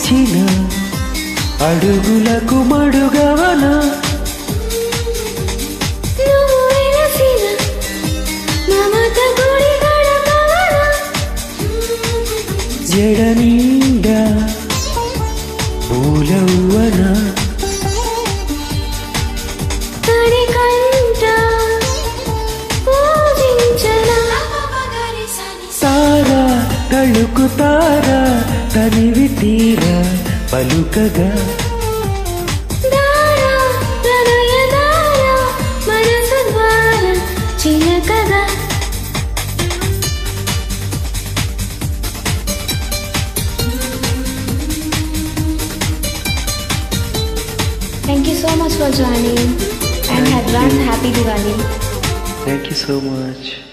వేచిన అడుగులకు మడుగవనా నువ్వు వెలసిన మమత గుడి గడపవనా జడ నిండా పూలవ్వనా తడి కంట పూజించనా తారా తళుకు తారా తనివి తీరా పలుకగా దారా ప్రణయ దారా మనసు ద్వారా చిలకగా Thank you so much for joining and Thank advance you. happy Diwali. Thank you so much